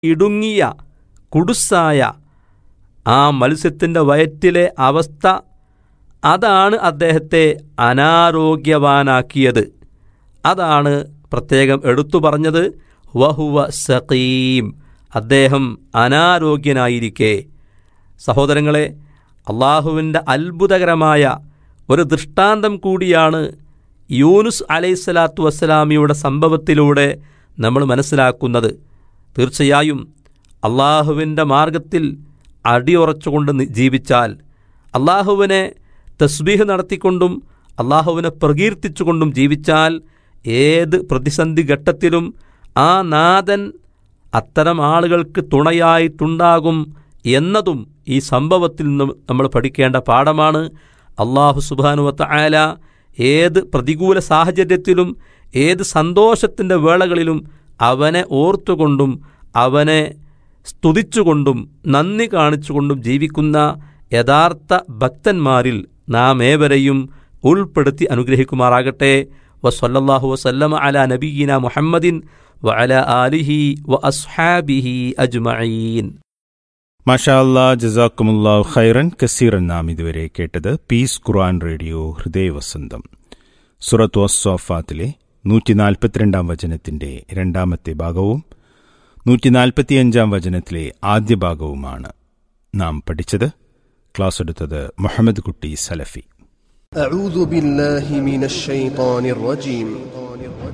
ഇടുങ്ങിയ കുടുസായ ആ മത്സ്യത്തിൻ്റെ വയറ്റിലെ അവസ്ഥ അതാണ് അദ്ദേഹത്തെ അനാരോഗ്യവാനാക്കിയത് അതാണ് പ്രത്യേകം എടുത്തു പറഞ്ഞത് വഹുവ സഖീം അദ്ദേഹം അനാരോഗ്യനായിരിക്കെ സഹോദരങ്ങളെ അള്ളാഹുവിൻ്റെ അത്ഭുതകരമായ ഒരു ദൃഷ്ടാന്തം കൂടിയാണ് യൂനുസ് അലൈഹിസ്സലാത്തു വസ്സലാമിയുടെ സംഭവത്തിലൂടെ നമ്മൾ മനസ്സിലാക്കുന്നത് തീർച്ചയായും അള്ളാഹുവിൻ്റെ മാർഗത്തിൽ അടിയുറച്ചുകൊണ്ട് നി- ജീവിച്ചാൽ അള്ളാഹുവിനെ തസ്ബീഹ് നടത്തിക്കൊണ്ടും അള്ളാഹുവിനെ പ്രകീർത്തിച്ചുകൊണ്ടും ജീവിച്ചാൽ ഏത് പ്രതിസന്ധി ഘട്ടത്തിലും ആ നാഥൻ അത്തരം ആളുകൾക്ക് തുണയായിട്ടുണ്ടാകും എന്നതും ഈ സംഭവത്തിൽ നിന്നും നമ്മൾ പഠിക്കേണ്ട പാഠമാണ് അള്ളാഹു സുബാനുവത്ത ആല ഏത് പ്രതികൂല സാഹചര്യത്തിലും ഏത് സന്തോഷത്തിൻ്റെ വേളകളിലും അവനെ ഓർത്തുകൊണ്ടും അവനെ സ്തുതിച്ചുകൊണ്ടും നന്ദി കാണിച്ചുകൊണ്ടും ജീവിക്കുന്ന യഥാർത്ഥ ഭക്തന്മാരിൽ നാം ഏവരെയും ഉൾപ്പെടുത്തി അനുഗ്രഹിക്കുമാറാകട്ടെ വസല്ലല്ലാഹു വസല്ലമ അല നബീന മുഹമ്മദിൻ വ അല ആലിഹി വ അസ്ഹാബിഹി അജ്മഈൻ മാഷാ അല്ലാ ജസാക്കുമുല്ലാ ഖൈറൻ കസീറൻ നാം ഇതുവരെ കേട്ടത് പീസ് ഖുർആൻ റേഡിയോ ഹൃദയവസന്തം സുറത്ത് വസ്വാഫാത്തിലെ നൂറ്റി നാൽപ്പത്തിരണ്ടാം വചനത്തിന്റെ രണ്ടാമത്തെ ഭാഗവും നൂറ്റി നാൽപ്പത്തിയഞ്ചാം വചനത്തിലെ ആദ്യ ഭാഗവുമാണ് നാം പഠിച്ചത് ക്ലാസ് എടുത്തത് മുഹമ്മദ് കുട്ടി സലഫി أعوذ بالله من الشيطان الرجيم